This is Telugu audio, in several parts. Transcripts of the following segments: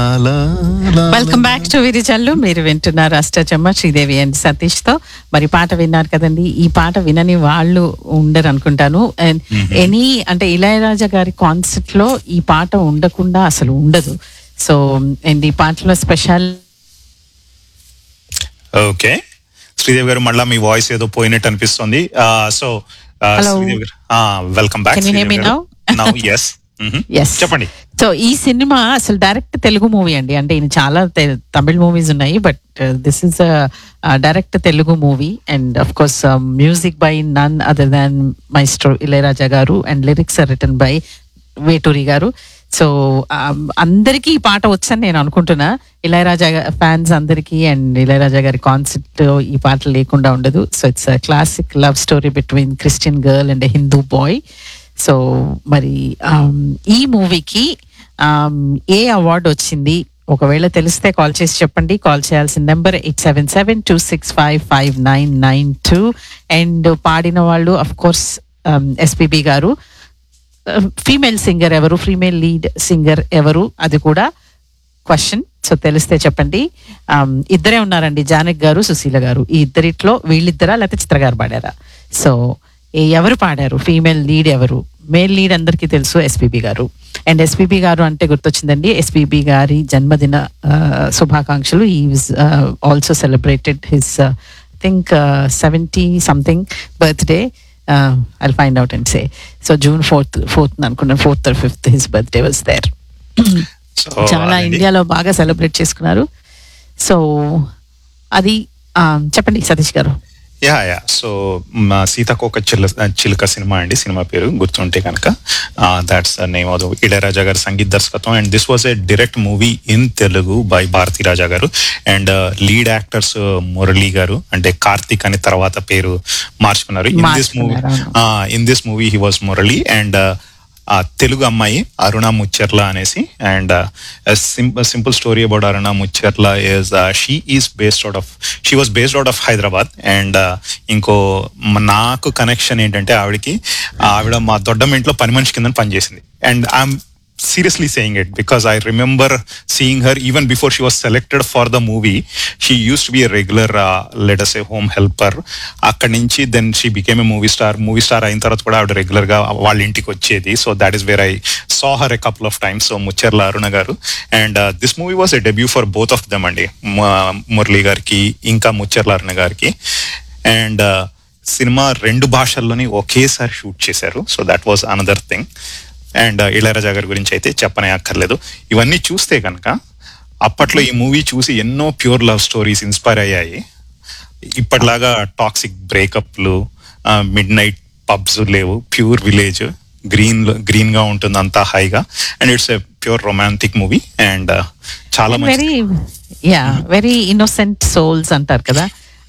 వెల్కమ్ బ్యాక్ టు విరిచల్లు మీరు వింటున్నారు అష్టచమ్మ శ్రీదేవి అండ్ సతీష్ తో మరి పాట విన్నారు కదండి ఈ పాట వినని వాళ్ళు ఉండరు అనుకుంటాను అండ్ ఎనీ అంటే ఇళయరాజా గారి కాన్సెప్ట్ లో ఈ పాట ఉండకుండా అసలు ఉండదు సో అండ్ ఈ పాటలో స్పెషల్ ఓకే శ్రీదేవి గారు మళ్ళా మీ వాయిస్ ఏదో పోయినట్టు అనిపిస్తుంది so Hello. Sridevi garu welcome back Can you hear me now? Now yes yes చెప్పండి సో ఈ సినిమా అసలు డైరెక్ట్ తెలుగు మూవీ అండి అంటే ఈయన చాలా తె- తమిళ్ మూవీస్ ఉన్నాయి but this is direct Telugu movie and of course music by none other than maestro Ilaiyaraaja garu and lyrics are written by Veturi garu so అందరికీ ఈ పాట వచ్చని నేను అనుకుంటున్నా ఇళయరాజా ఫ్యాన్స్ అందరికీ అండ్ ఇళయరాజా గారి కాన్సెప్ట్ ఈ పాట లేకుండా ఉండదు so it's classic love story between Christian girl and Hindu boy so మరి ఆమ్, ఈ మూవీకి ఆమ్, ఏ అవార్డు వచ్చింది ఒకవేళ తెలిస్తే కాల్ చేసి చెప్పండి కాల్ చేయాల్సిన number eight seven seven two six five five nine nine two and పాడిన వాళ్ళు of course SPB garu female singer ఎవరు ఫీమేల్ లీడ్ సింగర్ ఎవరు అది కూడా క్వశ్చన్ సో తెలిస్తే చెప్పండి ఆమ్, ఇద్దరే ఉన్నారండి జానక్ గారు సుశీల గారు ఈ ఇద్దరిట్లో వీళ్ళిద్దరా లేకపోతే చిత్ర గారు పాడారా సో ఏ- ఎవరు పాడారు ఫీమేల్ లీడ్ ఎవరు మేల్ లీడ్ అందరికీ తెలుసు ఎస్పీబి గారు అండ్ ఎస్పీబి గారు అంటే గుర్తొచ్చిందండి ఎస్పీబి గారి జన్మదిన ఆ, శుభాకాంక్షలు ఈ also celebrated his think seventy something birthday I find out and say so June fourth fourth అనుకున్నాను fourth or fifth his birthday was there so చాలా ఇండియాలో బాగా సెలబ్రేట్ చేసుకున్నారు సో అది ఆ, చెప్పండి సతీష్ గారు యా యా సో మా సీతాకోక చిల్ల చిలుక సినిమా అండి సినిమా పేరు గుర్తుంటే కనుక that's the name of Ilaiyaraaja గారి సంగీత దర్శకత్వం and this was a direct movie in Telugu by Bharathi Raja garu and lead actors Murali గారు అంటే కార్తిక్ అని తర్వాత పేరు మార్చుకున్నారు ఇన్ దిస్ మూవీ మార్చుకున్నారు, in this movie he was Murali and ఆ తెలుగు అమ్మాయి అరుణ ముచ్చర్ల అనేసి and simple story about Aruna Mucharla is she is based out of she was based out of Hyderabad and ఇంకో మ- నాకు కనెక్షన్ ఏంటంటే ఆవిడకి ఆవిడ మా దొడ్డమ్మ ఇంట్లో పని మనిషి కింద పనిచేసింది and I'm seriously saying it because I remember seeing her even before she was selected for the movie. She used to be a regular, uh, let us say, home helper. అక్కడి నుంచి then she became a movie star movie star అయిన తర్వాత కూడా ఆవిడ రెగ్యులర్ గా వాళ్ళ ఇంటికి వచ్చేది so that is where I saw her a couple of times so Mucharla Aruna garu and this movie was a debut for both of them అండి మ- మురళి గారికి ఇంకా ముచ్చర్ల అరుణ గారికి అండ్ సినిమా రెండు భాషల్లోని ఒకేసారి షూట్ చేశారు so that was another thing and Ilaiyaraaja గారి గురించి అయితే చెప్పనే అక్కర్లేదు ఇవన్నీ చూస్తే కనుక అప్పట్లో ఈ మూవీ చూసి ఎన్నో ప్యూర్ లవ్ స్టోరీస్ ఇన్స్పైర్ అయ్యాయి ఇప్పటిలాగా టాక్సిక్ బ్రేకప్లు మిడ్ నైట్ పబ్స్ లేవు ప్యూర్ విలేజ్ గ్రీన్ గ్రీన్ గా ఉంటుంది అంతా హైగా and it's a pure romantic movie and చాలా మంచి very ya very innocent souls అంటారు కదా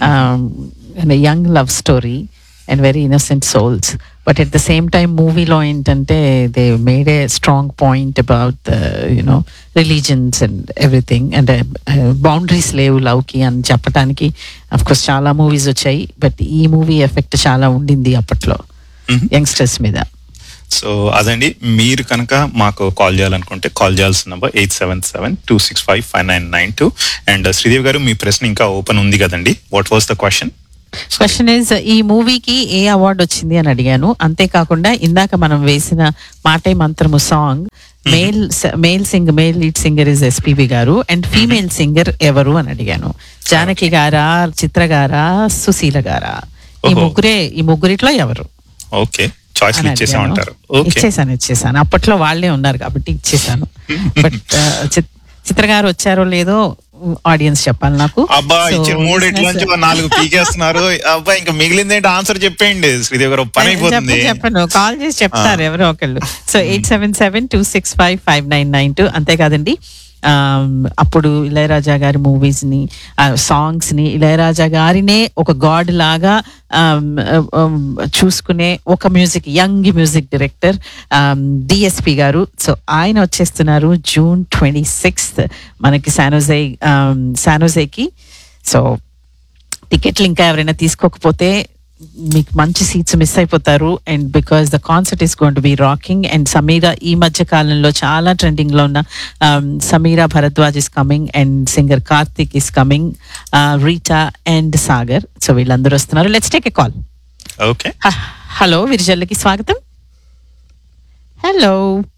young love story and very innocent souls but at the same time మూవీలో ఏంటంటే they made a strong point about you know religions and everything and boundaries లేవు లవ్కి అని చెప్పడానికి అఫ్ కోర్స్ చాలా మూవీస్ వచ్చాయి బట్ ఈ మూవీ ఎఫెక్ట్ చాలా ఉండింది అప్పట్లో యంగ్స్టర్స్ మీద సో అదండి మీరు కనుక మాకు కాల్ చేయాలనుకుంటే కాల్ చేయాల్సిన number eight seven seven two six five five nine nine two and Sridevi garu మీ ప్రశ్న ఇంకా ఓపెన్ ఉంది కదండి what was the question question is ఈ మూవీకి ఏ అవార్డు వచ్చింది అని అడిగాను అంతేకాకుండా ఇందాక మనం వేసిన మాటే మంత్రము song male male sing male lead singer is SPB garu and female singer ఎవరు అని అడిగాను జానకి గారా చిత్ర గారా సుశీల గారా ఈ ఓహో. ముగ్గురే ఈ ముగ్గురిట్లో ఎవరు ఓకే చాయిస్ అని ఇచ్చేసామంటారు అడిగాను. ఓకే ఇచ్చేసాను ఇచ్చేసాను అప్పట్లో వాళ్ళే ఉన్నారు కాబట్టి ఇచ్చేసాను బట్ చిత్ర గారు వచ్చారో లేదో ఆడియన్స్ చెప్పాలి నాకు అబ్బా So, ఇచ్చిన మూడిట్లోంచి listeners- నాలుగు పీకేస్తున్నారు అబ్బా ఇంకా మిగిలింది ఏంటి ఆన్సర్ చెప్పేయండి శ్రీదేవి గారు పని అయిపోతుంది చెప్పను, చెప్పను కాల్ చేసి చెప్తారు ఎవరో ఒకళ్ళు so eight seven seven two six five five nine nine two అంతేకాదండి ఆమ్, అప్పుడు ఇళయరాజా గారి మూవీస్ ని సాంగ్స్ ని ఇళయరాజా గారినే ఒక గాడ్ లాగా ఆమ్, ఆమ్, చూసుకునే ఒక music young music director DSP garu so ఆయన వచ్చేస్తున్నారు జూన్ ట్వంటీ సిక్స్త్ మనకి శానోజై శానోజైకి సో టికెట్లు ఇంకా ఎవరైనా తీసుకోకపోతే మీకు మంచి సీట్స్ మిస్ అయిపోతారు and because the concert is gonna be rocking and Samira ఈ మధ్య కాలంలో చాలా ట్రెండింగ్ లో ఉన్న um, Samira Bharadwaj is coming and singer Karthik is coming Rita and Sagar so వీళ్ళందరూ వస్తున్నారు let's take a call okay hello విరిజల్లకి స్వాగతం హలో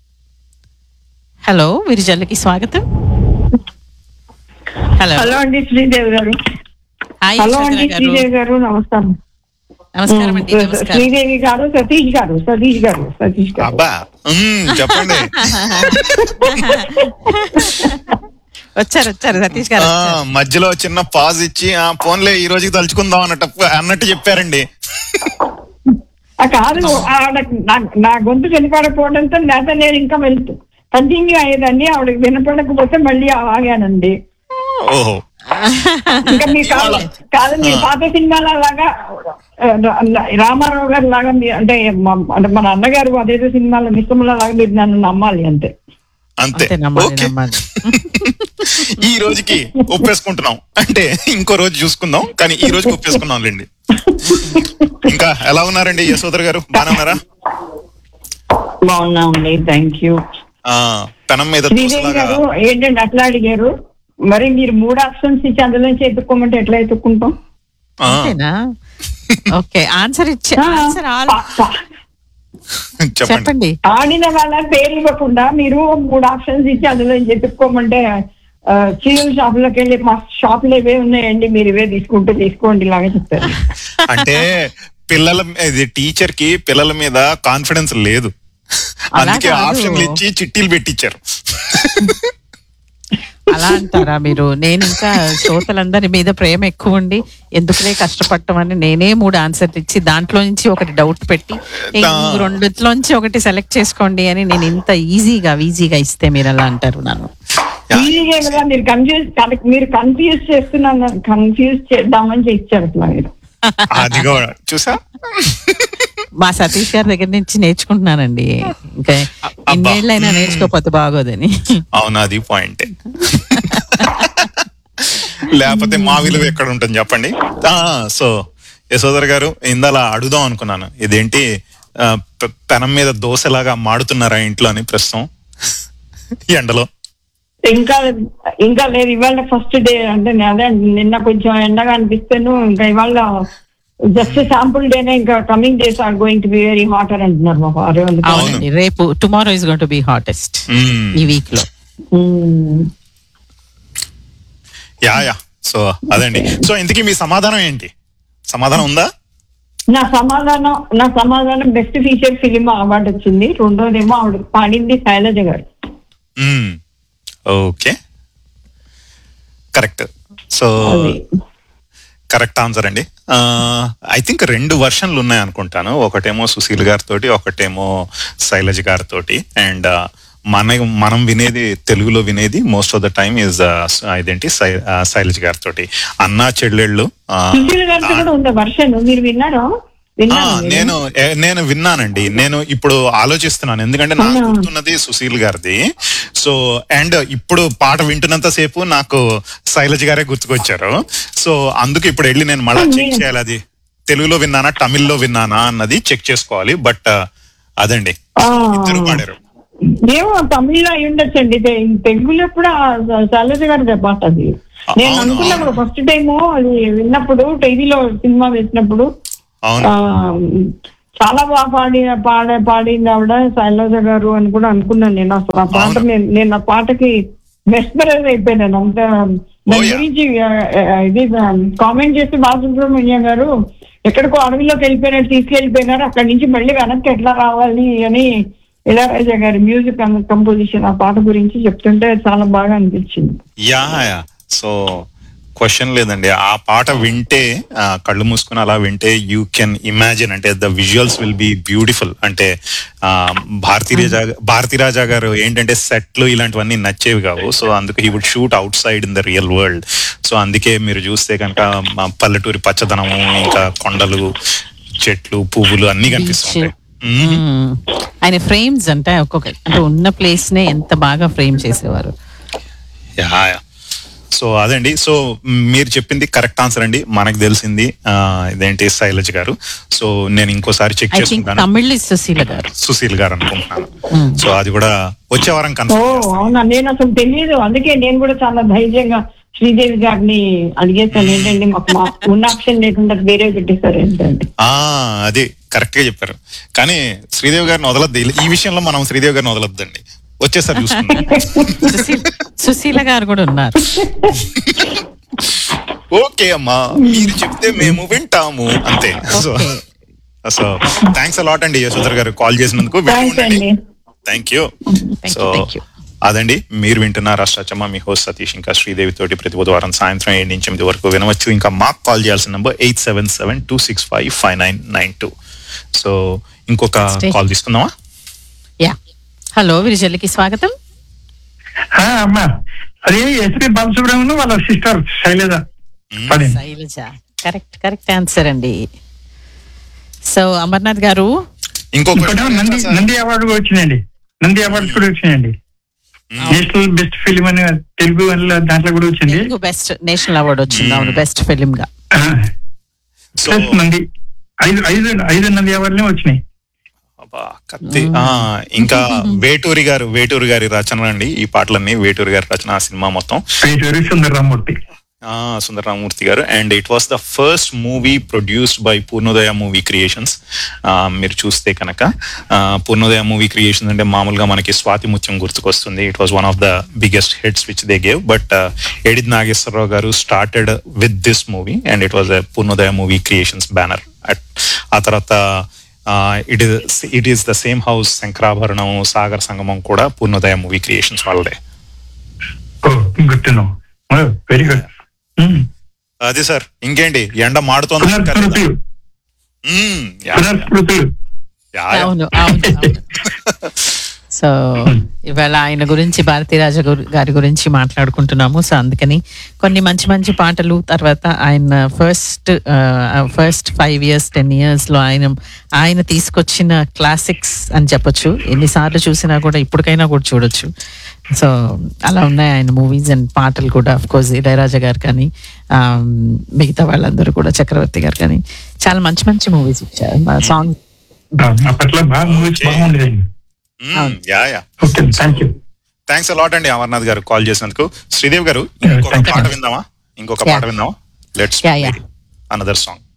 హలో విరిజల్లకి స్వాగతం హలో హలో అండి శ్రీదేవి గారు హాయ్ హలో అండి యశోధర గారు శ్రీదేవి గారు నమస్కారం నమస్కారం అండి నమస్కారం శ్రీదేవి గారు సతీష్ గారు సతీష్ గారు సతీష్ గారు అబ్బా మ్మ్, చెప్పండి వచ్చారు వచ్చారు సతీష్ గారు ఆ, వచ్చారు. మధ్యలో చిన్న పాజ్ ఇచ్చి ఆ ఫోన్లే ఈ రోజుకి తలుచుకుందాం అన్నట్టు అన్నట్టు చెప్పారండి ఆ కాదు ఆవిడ నా- నా గొంతు వినపడకపోవడంతో లేదా నేను ఇంకా వెళ్తూ కంటిన్యూ అయ్యేదండి ఆవిడకి వినపడకపోతే మళ్ళీ ఆగానండి ఓహో ఇంకా మీ కాదు కాదు మీ పాత సినిమాల లాగా ఆ, రా- రామారావు గారు లాగా మీ అంటే మా- అంటే మన అన్నగారు అదేదో సినిమాలో మిశ్రమంలో లాగా మీరు నన్ను నమ్మాలి అంతే అంతే అంతే నమ్మాలి ఓకే నమ్మాలి ఈ రోజుకి ఒప్పేసుకుంటున్నాం అంటే ఇంకో రోజు చూసుకుందాం కానీ ఈ రోజుకి ఒప్పేసుకున్నాం లేండి ఇంకా ఎలా ఉన్నారండి యశోదర్ గారు బాగానే ఉన్నారా బాగున్నామండి థ్యాంక్ యూ ఆ పెనం మీద శ్రీదేవి దోసలాగా గారు ఏంటంటే అట్లా అడిగారు మరి మీరు మూడు ఆప్షన్స్ ఇచ్చి అందులోంచి ఎత్తుక్కోమంటే ఎట్లా ఎత్తుక్కుంటాం ఆ, అంతేనా ఓకే ఆన్సర్ ఇచ్చే ఆ, ఆన్సర్ ఆల్ ప- ప- చెప్పండి చెప్పండి ఆడిన వాళ్ళ పేరు ఇవ్వకుండా మీరు మూడు ఆప్షన్స్ ఇచ్చి అందులోంచి ఎత్తుక్కోమంటే చీరల షాపులోకి వెళ్ళి మా షాపులో ఇవే ఉన్నాయండి మీరు ఇవే తీసుకుంటే తీసుకోండి ఇలాగే చెప్తారు అంటే పిల్లల ఇది టీచర్ కి పిల్లల మీద కాన్ఫిడెన్స్ లేదు అలా అందుకే కాదు. ఆప్షన్లు ఇచ్చి చిట్టీలు పెట్టించారు అలా అంటారా మీరు నేను ఇంకా శ్రోతలందరి మీద ప్రేమ ఎక్కువ ఉండి ఎందుకులే కష్టపడటం అని నేనే మూడు ఆన్సర్లు ఇచ్చి దాంట్లో నుంచి ఒకటి డౌట్ పెట్టి "ఏ, ఈ రెండిట్లోంచి ఒకటి సెలెక్ట్ చేసుకోండి అని నేను ఇంత ఈజీగా ఈజీగా ఇస్తే మీరు అలా అంటారు నన్ను ఈజీగా కదా మీరు కన్ఫ్యూజ్ మీరు కన్ఫ్యూజ్ చేస్తున్నాను కన్ఫ్యూజ్ చేద్దామని ఇచ్చారు అట్లా మీరు అది కూడా చూసా మా సతీష్ గారి దగ్గర నుంచి నేర్చుకుంటున్నానండి ఇంకా ఇన్నేళ్ళైనా నేర్చుకోకపోతే బాగోదని అవును అది పాయింట్ లేకపోతే మా విలువ ఎక్కడ ఉంటుంది చెప్పండి ఆ సో యశోదర్ గారు ఇందాల అడుగుదాం అనుకున్నాను ఇదేంటి ఆ, పె- పెనం మీద దోశలాగా మాడుతున్నారా ఇంట్లో అని ప్రస్తుతం ఎండలో ఇంకా ఇంకా లేదు ఇవాళ ఫస్ట్ డే అంటే నేను అదే నిన్న కొంచెం ఎండగా అనిపిస్తాను ఇంకా ఇవాళ జస్ట్ శాంపుల్ డేనే ఇంకా coming days are going to be very hotter అంటున్నారు మా వారు అందుకని. అవునండి రేపు tomorrow is gonna be hottest hmm. ఈ వీక్ లో మ్మ్. యా యా సో అదండి సో ఇంతకీ మీ సమాధానం ఏంటి సమాధానం ఉందా నా సమాధానం నా సమాధానం బెస్ట్ ఫీచర్ ఫిలిం అవార్డు వచ్చింది రెండోదేమో ఆవిడ పాడింది Shailaja garu okay correct so అది. కరెక్ట్ ఆన్సర్ అండి ఐ థింక్ రెండు వర్షన్లు ఉన్నాయి అనుకుంటాను ఒకటేమో సుశీల్ గారితోటి ఒకటేమో శైలజ గారితోటి అండ్ మన మనం వినేది తెలుగులో వినేది most of the time is ఇదేంటి శై- ఆ, శైలజ గారితోటి అన్నా చెల్లెళ్ళు ఆ, సుశీల్ గారితో కూడా ఉంది వర్షన్ మీరు విన్నారా ఆ, విన్నారా మీరు? నేను ఏ- నేను విన్నానండి నేను ఇప్పుడు ఆలోచిస్తున్నాను ఎందుకంటే నాకు అవునా? గుర్తున్నది సుశీల్ గారిది సో అండ్ ఇప్పుడు పాట వింటున్నంత సేపు నాకు శైలజ గారే గుర్తుకొచ్చారు సో అందుకు ఇప్పుడు వెళ్ళి నేను మళ్ళీ అవును, చెక్ నేను- చేయాలి అది తెలుగులో విన్నానా తమిళ్లో విన్నానా అన్నది చెక్ చేసుకోవాలి బట్ అదండి ఆ. ఇద్దరు పాడారు ఏమో తమిళ్లో అయి ఉండొచ్చండి తె- తెలుగులో కూడా శైలజ గారి పాట అది నేను అవును, అనుకున్నప్పుడు ఫస్ట్ టైం అది విన్నప్పుడు టీవీలో సినిమా వేసినప్పుడు అవును ఆ, చాలా బాగా పాడి పాడ పాడింది ఆవిడ శైలజ గారు అని కూడా అనుకున్నాను నేను అసలు ఆ పాట అవును. నేను నేను ఆ పాటకి మెస్మరైజ్ అయిపోయాను అంత దాని yeah. గురించి ఆ, ఆ, ఇది కామెంట్ చేసి బాలసుబ్రహ్మణ్యం గారు ఎక్కడికో అడవిలోకి వెళ్ళిపోయినారు తీసుకెళ్ళిపోయినారు అక్కడి నుంచి మళ్ళీ వెనక్కి ఎట్లా రావాలి అని ఇళయరాజా గారి మ్యూజిక్ కంపోజిషన్ ఆ పాట గురించి చెప్తుంటే చాలా బాగా అనిపించింది యా యా సో క్వశ్చన్ లేదండి ఆ పాట వింటే ఆ, కళ్ళు మూసుకుని అలా వింటే యూ కెన్ ఇమాజిన్ అంటే the visuals will be beautiful అంటే ఆ, భారతీ రాజా భారతీ రాజా గారు ఏంటంటే సెట్లు ఇలాంటివన్నీ నచ్చేవి కావు సో అందుకు he would shoot outside in the real world so అందుకే మీరు చూస్తే కనుక మా పల్లెటూరి పచ్చదనము ఇంకా కొండలు చెట్లు పువ్వులు అన్ని కనిపిస్తుంటాయి మ్మ్. మ్మ్. ఆయన ఫ్రేమ్స్ అంటే ఒక్కొక్క అంటే ఉన్న ప్లేస్ నే ఎంత బాగా ఫ్రేమ్ చేసేవారు యా యా సో అదండి సో మీరు చెప్పింది కరెక్ట్ ఆన్సర్ అండి మనకు తెలిసింది ఆ, ఇదేంటి శైలజ్ గారు సో నేను ఇంకోసారి చెక్ ఐ థింక్ చేసుకుంటాను తమిళ్ ఇస్ సుశీల గారు సుశీల్ గారు అనుకుంటున్నాను సో అది కూడా వచ్చే వారం ఓ కన్ఫర్మ్ అవునా నేను అసలు తెలియదు అందుకే నేను కూడా చాలా ధైర్యంగా శ్రీదేవి గారిని అడిగేసాను ఏంటండి మాకు మా ఉన్న ఆప్షన్ లేకుండా వేరే పెట్టేశారు ఏంటండి ఆ అది కరెక్ట్ గా చెప్పారు కానీ శ్రీదేవి గారిని వదలద్దు ఈ విషయంలో మనం శ్రీదేవి గారిని వదలొద్దండి వచ్చేసారి చూసుకుందాం సుశీల్ సుశీల గారు కూడా ఉన్నారు ఓకే అమ్మా మీరు చెప్తే మేము వింటాము అంతే so Okay. So thanks a lot అండి యశోధర్ గారు కాల్ చేసినందుకు థ్యాంక్స్ అండి thank you Thank so you, thank you. అదండి మీరు వింటున్న రాష్ట్రచమ్మ మీ హోస్ట్ సతీష్ ఇంకా శ్రీదేవి తోటి ప్రతి బుధవారం సాయంత్రం ఏడు నుంచి ఎనిమిది వరకు వినవచ్చు ఇంకా మాకు కాల్ చేయాల్సిన number eight seven seven two six five five nine nine two so ఇంకొక Stay. కాల్ తీసుకుందామా యా హలో విరిజల్లికి స్వాగతం ఆ, అమ్మా అది ఎస్పి బాలసుబ్రహ్మణ్యం వాళ్ళ సిస్టర్ శైలజ పడింది శైలజ కరెక్ట్ కరెక్ట్ ఆన్సర్ అండి సో అమర్నాథ్ గారు ఇంకొక ఇంకోటి నంది నంది అవార్డు కూడా వచ్చినాయండి నంది అవార్డ్స్ కూడా వచ్చినాయండి నేషనల్ బెస్ట్ ఫిల్మ్ అని తెలుగు వల్ల దాంట్లో కూడా వచ్చింది తెలుగు బెస్ట్ నేషనల్ అవార్డు వచ్చింది అవును బెస్ట్ ఫిలిం గా ఆ, సో ప్లస్ నంది ఐదు ఐదు ఐదు నంది అవార్డులే వచ్చినాయి అబ్బా, కత్తి ఆ, ఇంకా వేటూరి గారు వేటూరి గారి రచన అండి ఈ పాటలన్నీ వేటూరి గారి రచన ఆ సినిమా మొత్తం పేటూరి సుందర రామూర్తి ఆ, సుందరరామూర్తి గారు and it was the first movie produced by Purnodaya movie creations మీరు చూస్తే కనుక పూర్ణోదయ మూవీ క్రియేషన్స్ అంటే మామూలుగా మనకి స్వాతి ముత్యం గుర్తుకొస్తుంది it was one of the biggest hits which they gave but Edida Nageswararao గారు started with this movie and it was Purnodaya movie creations banner ఆ తర్వాత it is it is the same house Sankarabharanam Sagar Sangamam కూడా పూర్ణోదయ మూవీ క్రియేషన్స్ వాళ్ళదే ఓ గుర్తును వెరీ గుడ్ అది సార్ ఇంకేంటి ఎండ మాడుతోంది ఇంకా లేదా? పునర్స్మృతులు మ్మ్. Yeah, yeah. పునర్స్మృతులు యా, యా. అవును అవును అవును సో ఇవాళ ఆయన గురించి భారతీరాజ గురు- గారి గురించి మాట్లాడుకుంటున్నాము సో అందుకని కొన్ని మంచి మంచి పాటలు తర్వాత ఆయన first first five years ten years లో ఆయన ఆయన తీసుకొచ్చిన క్లాసిక్స్ అని చెప్పొచ్చు ఎన్నిసార్లు చూసినా కూడా ఇప్పటికైనా కూడా చూడొచ్చు సో అలా ఉన్నాయి ఆయన మూవీస్ అండ్ పాటలు కూడా అఫ్ కోర్స్ ఇళయరాజా గారు కానీ ఆ, మిగతా వాళ్ళందరూ కూడా చక్రవర్తి గారు కానీ చాలా మంచి మంచి మూవీస్ ఇచ్చారు సాంగ్ అప్పట్లో బాగా మూవీస్ బాగుండేదండి మ్మ్. Yeah yeah okay thank you thanks a lot అండి అమర్నాథ్ గారు కాల్ చేసినందుకు శ్రీదేవి గారు ఇంకొక thank you. పాట విందామా ఇంకొక Yeah. పాట విందామా let's Yeah, yeah. Another song